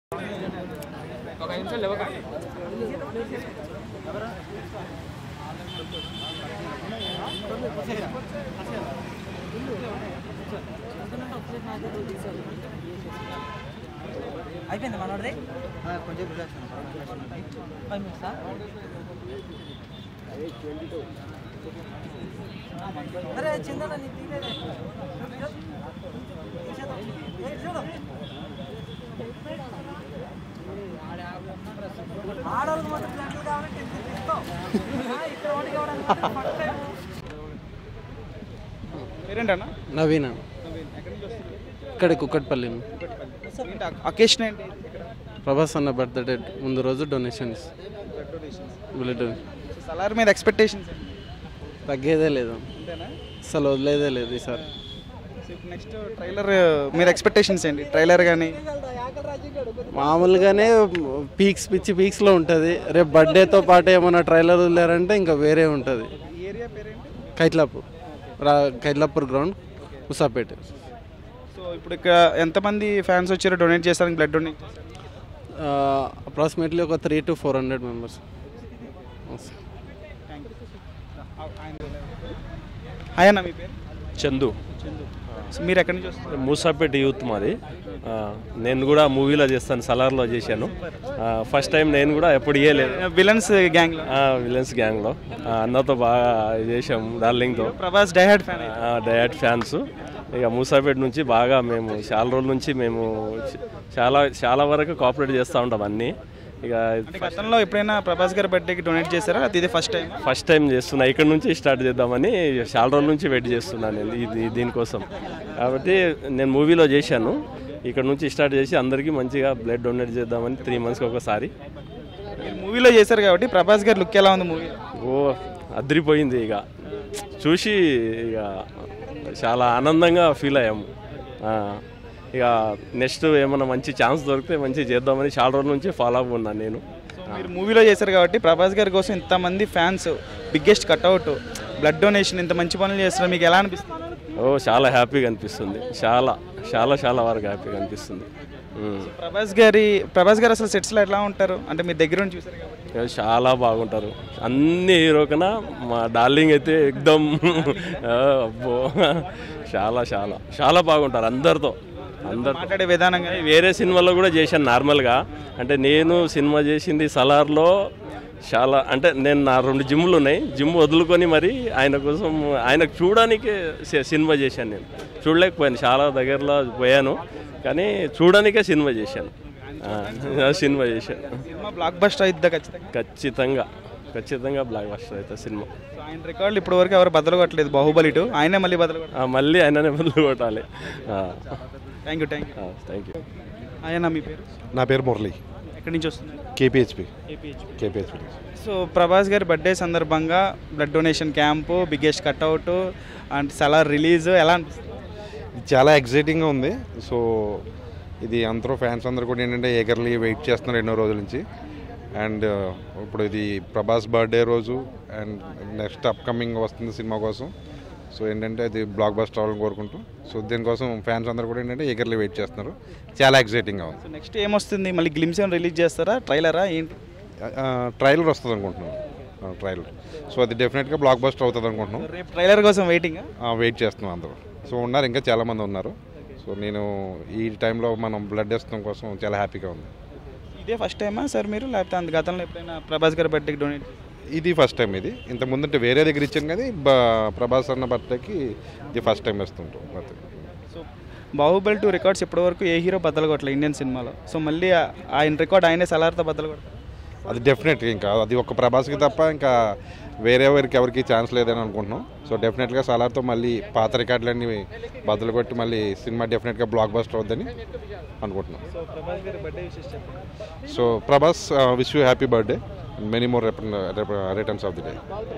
ఒక ఐదు నిమిషాలు లేవక అయిపోయింది మనోడిది కొంచెం రిలాక్స్ ఫైవ్ మినిట్సా అరే చిందన నీ తీయలేదే. ఏ, చూడు. ఆడవాళ్ళకి మాత్రం జంటలు కావాలంటే ఇంత తీస్తావు. ఆ, ఇక్కడ ఒకటి కావడానికి మాత్రం ఫస్ట్ టైం. పేరేంటన్నా నవీన నవీన్ ఎక్కడి నుంచి వస్తుంది ఇక్కడ కుక్కట్పల్లి ఏంటి అకేషన్ ఏంటి ఇక్కడ ప్రభాస్ అన్న బర్త్డే ముందు రోజు డొనేషన్స్ బ్లడ్ సో సలార్ మీద ఎక్స్పెక్టేషన్స్ తగ్గేదే లేదు అంతేనా అసలు వదిలేదే లేదు ఈసారి సో ఇప్పుడు నెక్స్ట్ ట్రైలర్ మీద ఎక్స్పెక్టేషన్స్ ఏంటి ట్రైలర్ కానీ మామూలుగానే పీక్స్ పిచ్చి పీక్స్లో ఉంటుంది రేపు బర్త్డేతో పాటు ఏమైనా ట్రైలర్ వదిలేరంటే ఇంకా వేరే ఉంటుంది ఏరియా పేరేంటి కైట్లాపూర్ రా కైట్లాపూర్ గ్రౌండ్ ఉసాపేట సో ఇప్పుడు ఇక్కడ ఎంతమంది ఫ్యాన్స్ వచ్చారో డొనేట్ చేస్తారని బ్లడ్ డొనేట్ అప్రాక్సిమేట్లీ ఒక three to four hundred members hi అన్న మీ పేరు చందు చందు సో మీరు ఎక్కడి నుంచి వస్తారు మూసాపేట యూత్ మాది ఆ, నేను కూడా మూవీలో చేస్తాను సలార్లో చేశాను ఫస్ట్ టైం నేను కూడా ఎప్పుడు ఇయ్యలేదు విలన్స్ గ్యాంగ్లో విలన్స్ గ్యాంగ్లో ఆ, అన్నతో బాగా చేసాం డార్లింగ్తో ప్రభాస్ డైహార్డ్ ఫ్యాన్ డయాట్ ఫ్యాన్స్ ఇక మూసాపేట నుంచి బాగా మేము చాలా రోజుల నుంచి మేము చ- చాలా చాలా వరకు కోఆపరేట్ చేస్తూ ఉంటాం అన్నీ ఇక అంటే గతంలో ఎప్పుడైనా ప్రభాస్ గారి బర్త్డేకి డొనేట్ చేశారా అది ఇది ఫస్ట్ టైం ఫస్ట్ టైం చేస్తున్నా ఇక్కడ నుంచి స్టార్ట్ చేద్దామని చాలా రోజుల నుంచి వెయిట్ చేస్తున్నాను నేను ఇది దీనికోసం కాబట్టి నేను మూవీలో చేశాను ఇక్కడ నుంచి స్టార్ట్ చేసి అందరికీ మంచిగా బ్లడ్ డొనేట్ చేద్దామని త్రీ మంత్స్కి ఒకసారి మీరు మూవీలో చేశారు కాబట్టి ప్రభాస్ గారి లుక్ ఎలా ఉంది మూవీ ఓ అదిరిపోయింది ఇక చూసి ఇక చాలా ఆనందంగా ఫీల్ అయ్యాము ఆ, ఇక నెక్స్ట్ ఏమైనా మంచి ఛాన్స్ దొరికితే మంచి చేద్దామని చాలా రోజుల నుంచి ఫాలో అప్ ఉన్నాను నేను మీరు మూవీలో చేశారు కాబట్టి ప్రభాస్ గారి కోసం ఇంతమంది fans biggest cutout blood donation ఇంత మంచి పనులు చేస్తున్నారు మీకు ఎలా అనిపిస్తుంది ఓ చాలా హ్యాపీగా అనిపిస్తుంది చాలా చాలా చాలా వరకు హ్యాపీగా అనిపిస్తుంది ఉమ్. ప్రభాస్ గారి ప్రభాస్ గారు అసలు సెట్స్లో ఎట్లా ఉంటారు అంటే మీ దగ్గర నుంచి చూసారు కాబట్టి ఇక చాలా బాగుంటారు అన్ని హీరో కన్నా మా డార్లింగ్ అయితే ఎక్దమ్ ఆ, అబ్బో చాలా చాలా చాలా బాగుంటారు అందరితో అందరు మాట్లాడే విధానం కానీ వేరే సినిమాలో కూడా చేశాను నార్మల్గా అంటే నేను సినిమా చేసింది సలార్లో చాలా అంటే నేను నా రెండు జిమ్లు ఉన్నాయి జిమ్ వదులుకొని మరి ఆయన కోసం ఆయనకు చూడడానికి సి- సినిమా చేశాను నేను చూడలేకపోయాను చాలా దగ్గరలో పోయాను కానీ చూడడానికే సినిమా చేశాను ఆ, సినిమా చేశాను సినిమా బ్లాక్ బస్టర్ అయిద్దా ఖచ్చితంగా ఖచ్చితంగా ఖచ్చితంగా బ్లాక్ బస్టర్ అవుతుంది సినిమా సో ఆయన రికార్డులు ఇప్పటి వరకు ఎవరు బద్దలు కొట్టలేదు బాహుబలి టూ ఆయనే మళ్ళీ బద్దలు కొట్టాలి ఆ, మళ్ళీ ఆయననే మొదలు కొట్టాలి thank you thank you thank you ఆయన మీ పేరు నా పేరు మురళి ఎక్కడి నుంచి వస్తుంది కేపీహెచ్పి ఏపీహెచ్ కేపీహెచ్పి సో ప్రభాస్ గారి బర్త్డే సందర్భంగా blood donation camp biggest cutout and Salaar release ఎలా అనిపిస్తుంది ఇది చాలా ఎగ్జైటింగ్గా ఉంది సో ఇది అందరూ ఫ్యాన్స్ అందరూ కూడా ఏంటంటే ఏగర్లీ వెయిట్ చేస్తున్నారు ఎన్నో రోజుల నుంచి అండ్ ఇప్పుడు ఇది ప్రభాస్ బర్త్డే రోజు అండ్ నెక్స్ట్ అప్కమింగ్ వస్తుంది సినిమా కోసం సో ఏంటంటే అది బ్లాక్ బస్టర్ అవ్వాలని కోరుకుంటూ సో దీనికోసం ఫ్యాన్స్ అందరూ కూడా ఏంటంటే ఏగర్లీ వెయిట్ చేస్తున్నారు చాలా ఎగ్జైటింగ్గా ఉంది సో నెక్స్ట్ ఏమొస్తుంది మళ్ళీ గ్లిమ్స్ ఏమైనా రిలీజ్ చేస్తారా ట్రైలరా ఏంటి ట్రైలర్ వస్తుంది అనుకుంటున్నాను ట్రైలర్ సో అది డెఫినెట్గా బ్లాక్ బస్టర్ అవుతుంది అనుకుంటున్నాం రేపు ట్రైలర్ కోసం వెయిటింగ్ ఆ, వెయిట్ చేస్తున్నాం అందరూ సో ఉన్నారు ఇంకా చాలామంది ఉన్నారు సో నేను ఈ టైంలో మనం బ్లడ్ ఇస్తాం కోసం చాలా హ్యాపీగా ఉంది ఇదే ఫస్ట్ టైమా సార్ మీరు లేకపోతే అంత గతంలో ఎప్పుడైనా ప్రభాస్ గారి బర్త్డేకి డొనేట్ ఇది ఫస్ట్ టైం ఇది ఇంత ముందంటే వేరే దగ్గర ఇచ్చాను కానీ బ- ప్రభాస్ అన్న బర్త్డేకి ఇది ఫస్ట్ టైం ఇస్తుంటాం birthday so Baahubali two records ఇప్పటివరకు ఏ హీరో బద్దలు కొట్టలేదు ఇండియన్ సినిమాలో సో మళ్ళీ ఆ- ఆయన రికార్డ్ ఆయనే సలార్తో బద్దలు కొడతారు అది డెఫినెట్గా ఇంకా అది ఒక ప్రభాస్కి తప్ప ఇంకా వేరే ఎవరికి ఎవరికి ఛాన్స్ లేదని అనుకుంటున్నాం సో డెఫినెట్గా సలార్తో మళ్ళీ పాత రికార్డులన్నీ బదులు కొట్టి మళ్ళీ సినిమా డెఫినెట్గా బ్లాక్ బస్టర్ అవుద్దని అనుకుంటున్నాం సో ప్రభాస్ గారి బర్త్డే విషయం చెప్పండి so Prabhas wish you happy birthday many more returns of the day